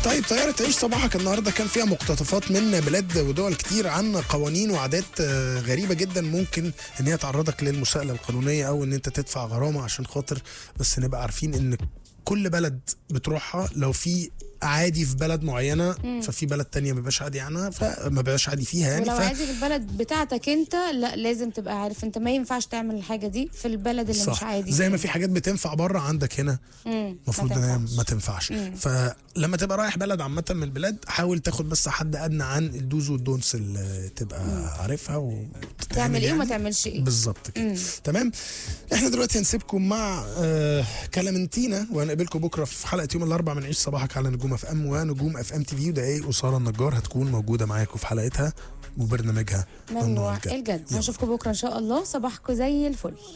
طيب طيارة عيش صباحك النهارده كان فيها مقتطفات من بلاد ودول كتير عن قوانين وعادات آه، غريبة جدا ممكن ان هي تعرضك للمساءلة القانونية او ان انت تدفع غرامة عشان خاطر بس نبقى عارفين ان كل بلد بتروحها لو في عادي في بلد معينة ففي بلد تانية ما بيبقاش عادي عنها فما بيبقاش عادي فيها يعني ولو ف... عايز في البلد بتاعتك انت لا لازم تبقى عارف انت ما ينفعش تعمل الحاجه دي في البلد اللي مش صح عادي زي ما فيه. في حاجات بتنفع بره عندك هنا مم، المفروض ما ان هي تنفعش. ما تنفعش فلما تبقى رايح بلد عامه من البلاد حاول تاخد بس حد ادنى عن الدوز والدونس اللي تبقى عارفها وتتعمل تعمل ايه وما يعني. تعملش ايه بالظبط كده تمام احنا دلوقتي هنسيبكم مع آه كلامنتينا وهنقابلكم بكره في حلقه يوم الاربعاء من عيش صباحك على نجوم اف ام ونجوم اف ام تي في ودقايق وساره النجار هتكون موجوده معاكم في حلقتها وبرنامجها ممنوع الجد هنشوفكم بكره ان شاء الله صباحكم زي الفل